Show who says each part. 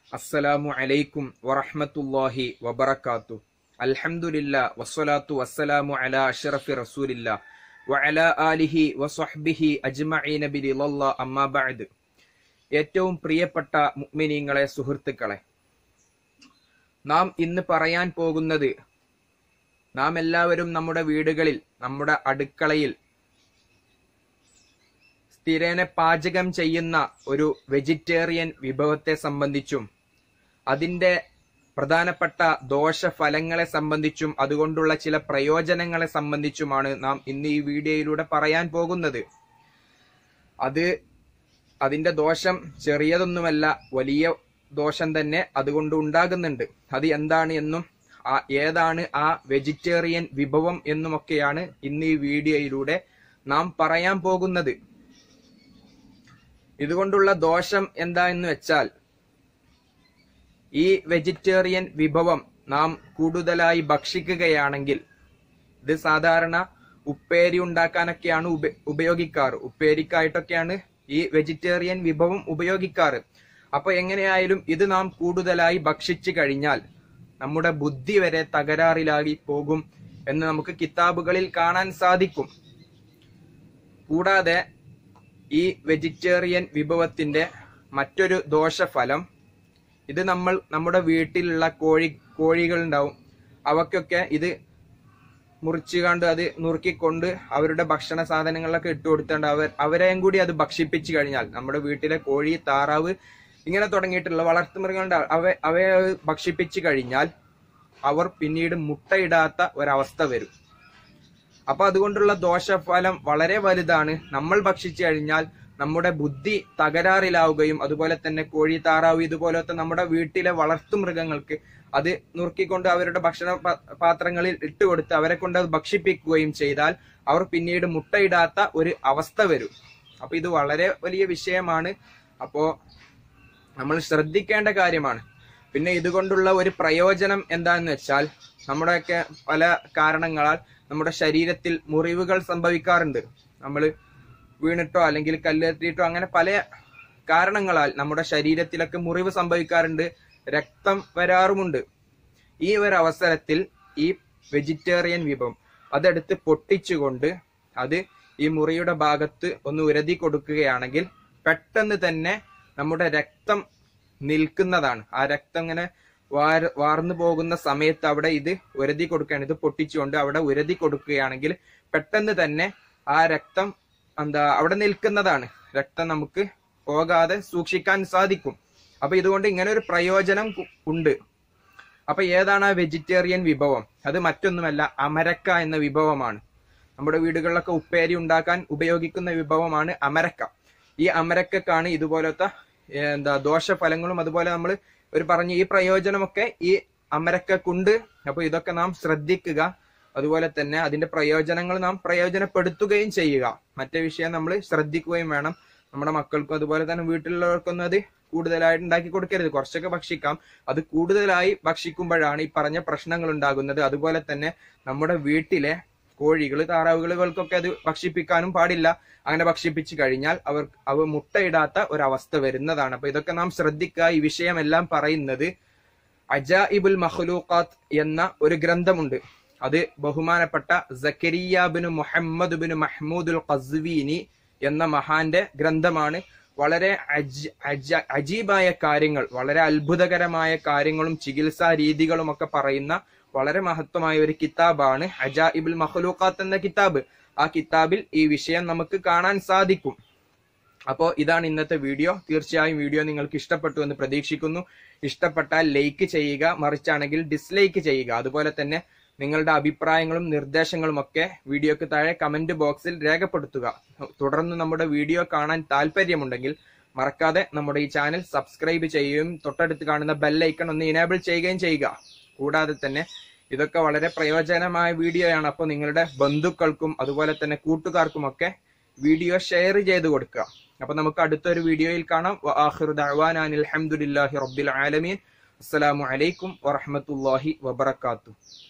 Speaker 1: അസ്സലാമു അലൈക്കും വറഹ്മത്തുള്ളാഹി വബറകാത്തു അൽഹംദുലില്ല വസ്സലാത്തു വസ്സലാമു അലാ അഷ്റഫി റസൂലില്ല വഅലാ ആലിഹി വസ്വഹ്ബിഹി അജ്മഈന ബിലില്ലാ അമ്മാ ബഅദ് ഏറ്റവും പ്രിയപ്പെട്ട മുഅ്മിനീങ്ങളെ സുഹൃത്തുക്കളെ നാം ഇന്ന് പറയാൻ പോകുന്നത് നാം എല്ലാവരും നമ്മുടെ വീടുകളിൽ നമ്മുടെ അടുക്കളയിൽ സ്ഥിരേന പാചകം ചെയ്യുന്ന ഒരു വെജിറ്റേറിയൻ വിഭവത്തെ സംബന്ധിച്ചും അതിന്റെ പ്രധാനപ്പെട്ട ദോഷഫലങ്ങളെ സംബന്ധിച്ചും അതുകൊണ്ടുള്ള ചില പ്രയോജനങ്ങളെ സംബന്ധിച്ചുമാണ് നാം ഇന്ന് ഈ വീഡിയോയിലൂടെ പറയാൻ പോകുന്നത് അത് അതിന്റെ ദോഷം ചെറിയതൊന്നുമല്ല വലിയ ദോഷം തന്നെ അതുകൊണ്ട് ഉണ്ടാകുന്നുണ്ട് അത് എന്താണ് എന്നും ആ ഏതാണ് ആ വെജിറ്റേറിയൻ വിഭവം എന്നുമൊക്കെയാണ് ഇന്ന് ഈ വീഡിയോയിലൂടെ നാം പറയാൻ പോകുന്നത് ഇതുകൊണ്ടുള്ള ദോഷം എന്താ എന്ന് വെച്ചാൽ ഈ വെജിറ്റേറിയൻ വിഭവം നാം കൂടുതലായി ഭക്ഷിക്കുകയാണെങ്കിൽ ഇത് സാധാരണ ഉപ്പേരി ഉണ്ടാക്കാനൊക്കെയാണ് ഉപ ഉപയോഗിക്കാറ് ഉപ്പേരിക്കായിട്ടൊക്കെയാണ് ഈ വെജിറ്റേറിയൻ വിഭവം ഉപയോഗിക്കാറ് അപ്പൊ എങ്ങനെയായാലും ഇത് നാം കൂടുതലായി ഭക്ഷിച്ചു കഴിഞ്ഞാൽ നമ്മുടെ ബുദ്ധി വരെ തകരാറിലായി പോകും എന്ന് നമുക്ക് കിതാബുകളിൽ കാണാൻ സാധിക്കും കൂടാതെ ഈ വെജിറ്റേറിയൻ വിഭവത്തിന്റെ മറ്റൊരു ദോഷഫലം ഇത് നമ്മൾ നമ്മുടെ വീട്ടിലുള്ള കോഴി കോഴികൾ ഉണ്ടാവും അവക്കൊക്കെ ഇത് മുറിച്ചു കണ്ട് അത് നുറുക്കിക്കൊണ്ട് അവരുടെ ഭക്ഷണ സാധനങ്ങളിലൊക്കെ ഇട്ട് കൊടുത്തോണ്ട് അവർ അവരെയും കൂടി അത് ഭക്ഷിപ്പിച്ചു കഴിഞ്ഞാൽ നമ്മുടെ വീട്ടിലെ കോഴി താറാവ് ഇങ്ങനെ തുടങ്ങിയിട്ടുള്ള വളർത്തുമൃഗങ്ങളുടെ അവ അവയെ ഭക്ഷിപ്പിച്ചു കഴിഞ്ഞാൽ അവർ പിന്നീട് മുട്ടയിടാത്ത ഒരവസ്ഥ വരും അപ്പൊ അതുകൊണ്ടുള്ള ദോഷഫലം വളരെ വലുതാണ് നമ്മൾ ഭക്ഷിച്ചു കഴിഞ്ഞാൽ നമ്മുടെ ബുദ്ധി തകരാറിലാവുകയും അതുപോലെ തന്നെ കോഴി താറാവ് ഇതുപോലത്തെ നമ്മുടെ വീട്ടിലെ വളർത്തുമൃഗങ്ങൾക്ക് അത് നുറുക്കിക്കൊണ്ട് അവരുടെ ഭക്ഷണ പാത്രങ്ങളിൽ ഇട്ടുകൊടുത്ത് അവരെ കൊണ്ട് അത് ഭക്ഷിപ്പിക്കുകയും ചെയ്താൽ അവർ പിന്നീട് മുട്ടയിടാത്ത ഒരു അവസ്ഥ വരും അപ്പൊ ഇത് വളരെ വലിയ വിഷയമാണ് അപ്പോ നമ്മൾ ശ്രദ്ധിക്കേണ്ട കാര്യമാണ് പിന്നെ ഇതുകൊണ്ടുള്ള ഒരു പ്രയോജനം എന്താന്ന് വെച്ചാൽ നമ്മുടെയൊക്കെ പല കാരണങ്ങളാൽ നമ്മുടെ ശരീരത്തിൽ മുറിവുകൾ സംഭവിക്കാറുണ്ട് നമ്മൾ വീണിട്ടോ അല്ലെങ്കിൽ കല്ലെത്തിയിട്ടോ അങ്ങനെ പല കാരണങ്ങളാൽ നമ്മുടെ ശരീരത്തിലൊക്കെ മുറിവ് സംഭവിക്കാറുണ്ട് രക്തം വരാറുമുണ്ട് ഈ ഒരു അവസരത്തിൽ ഈ വെജിറ്റേറിയൻ വിഭവം അതെടുത്ത് പൊട്ടിച്ചുകൊണ്ട് അത് ഈ മുറിയുടെ ഭാഗത്ത് ഒന്ന് ഉരതി കൊടുക്കുകയാണെങ്കിൽ പെട്ടെന്ന് തന്നെ നമ്മുടെ രക്തം നിൽക്കുന്നതാണ് ആ രക്തം ഇങ്ങനെ വാർ വാർന്നു പോകുന്ന സമയത്ത് അവിടെ ഇത് ഉരതി കൊടുക്കുകയാണ് ഇത് പൊട്ടിച്ചുകൊണ്ട് അവിടെ ഉരതി കൊടുക്കുകയാണെങ്കിൽ പെട്ടെന്ന് തന്നെ ആ രക്തം എന്താ അവിടെ നിൽക്കുന്നതാണ് രക്തം നമുക്ക് പോകാതെ സൂക്ഷിക്കാൻ സാധിക്കും അപ്പൊ ഇതുകൊണ്ട് ഇങ്ങനെ ഒരു പ്രയോജനം ഉണ്ട് അപ്പൊ ഏതാണ് ആ വെജിറ്റേറിയൻ വിഭവം അത് മറ്റൊന്നുമല്ല അമരക്ക എന്ന വിഭവമാണ് നമ്മുടെ വീടുകളിലൊക്കെ ഉപ്പേരി ഉണ്ടാക്കാൻ ഉപയോഗിക്കുന്ന വിഭവമാണ് അമരക്ക ഈ അമരക്കാണ് ഇതുപോലത്തെ എന്താ ദോഷഫലങ്ങളും അതുപോലെ നമ്മൾ ഒരു പറഞ്ഞ ഈ പ്രയോജനമൊക്കെ ഈ അമരക്കുണ്ട് അപ്പൊ ഇതൊക്കെ നാം ശ്രദ്ധിക്കുക അതുപോലെ തന്നെ അതിന്റെ പ്രയോജനങ്ങൾ നാം പ്രയോജനപ്പെടുത്തുകയും ചെയ്യുക മറ്റേ വിഷയം നമ്മൾ ശ്രദ്ധിക്കുകയും വേണം നമ്മുടെ മക്കൾക്കും അതുപോലെ തന്നെ വീട്ടിലുള്ളവർക്കൊന്നും അത് കൂടുതലായിട്ട് ഉണ്ടാക്കി കൊടുക്കരുത് കുറച്ചൊക്കെ ഭക്ഷിക്കാം അത് കൂടുതലായി ഭക്ഷിക്കുമ്പോഴാണ് ഈ പറഞ്ഞ പ്രശ്നങ്ങൾ ഉണ്ടാകുന്നത് അതുപോലെ തന്നെ നമ്മുടെ വീട്ടിലെ കോഴികൾ താറാവുകൾക്കൊക്കെ അത് ഭക്ഷിപ്പിക്കാനും പാടില്ല അങ്ങനെ ഭക്ഷിപ്പിച്ചു കഴിഞ്ഞാൽ അവർ അവ മുട്ടയിടാത്ത ഒരവസ്ഥ വരുന്നതാണ് അപ്പൊ ഇതൊക്കെ നാം ശ്രദ്ധിക്കുക ഈ വിഷയമെല്ലാം പറയുന്നത് അജാഇബുൽ മഹ്ലൂഖാത്ത് എന്ന ഒരു ഗ്രന്ഥമുണ്ട് അത് ബഹുമാനപ്പെട്ട സക്കരിയാബിന് മുഹമ്മദ് ബിൻ മഹ്മൂദുൽ ഖസ്വീനി എന്ന മഹാന്റെ ഗ്രന്ഥമാണ് വളരെ അജീബായ കാര്യങ്ങൾ വളരെ അത്ഭുതകരമായ കാര്യങ്ങളും ചികിത്സാ രീതികളും ഒക്കെ പറയുന്ന വളരെ മഹത്വമായ ഒരു കിതാബാണ് അജാഇബുൽ മഹ്ലൂഖാത്ത് എന്ന കിതാബ് ആ കിതാബിൽ ഈ വിഷയം നമുക്ക് കാണാൻ സാധിക്കും അപ്പോ ഇതാണ് ഇന്നത്തെ വീഡിയോ തീർച്ചയായും വീഡിയോ നിങ്ങൾക്ക് ഇഷ്ടപ്പെട്ടു എന്ന് പ്രതീക്ഷിക്കുന്നു ഇഷ്ടപ്പെട്ടാൽ ലൈക്ക് ചെയ്യുക മറിച്ചാണെങ്കിൽ ഡിസ്ലൈക്ക് ചെയ്യുക അതുപോലെ തന്നെ നിങ്ങളുടെ അഭിപ്രായങ്ങളും നിർദ്ദേശങ്ങളും ഒക്കെ വീഡിയോക്ക് താഴെ കമന്റ് ബോക്സിൽ രേഖപ്പെടുത്തുക തുടർന്ന് നമ്മുടെ വീഡിയോ കാണാൻ താല്പര്യമുണ്ടെങ്കിൽ മറക്കാതെ നമ്മുടെ ഈ ചാനൽ സബ്സ്ക്രൈബ് ചെയ്യുകയും തൊട്ടടുത്ത് കാണുന്ന ബെല്ലൈക്കൺ ഒന്ന് ഇനേബിൾ ചെയ്യുകയും ചെയ്യുക കൂടാതെ തന്നെ ഇതൊക്കെ വളരെ പ്രയോജനമായ വീഡിയോയാണ് അപ്പോൾ നിങ്ങളുടെ ബന്ധുക്കൾക്കും അതുപോലെ തന്നെ കൂട്ടുകാർക്കുമൊക്കെ വീഡിയോ ഷെയർ ചെയ്ത് കൊടുക്കുക അപ്പൊ നമുക്ക് അടുത്തൊരു വീഡിയോയിൽ കാണാം അലഹമുല്ലാഹി റബ്ബിൽ ആലമീൻ അസ്സലാമു അലൈക്കും വറഹമത്തല്ലാഹി വബർക്കാത്തു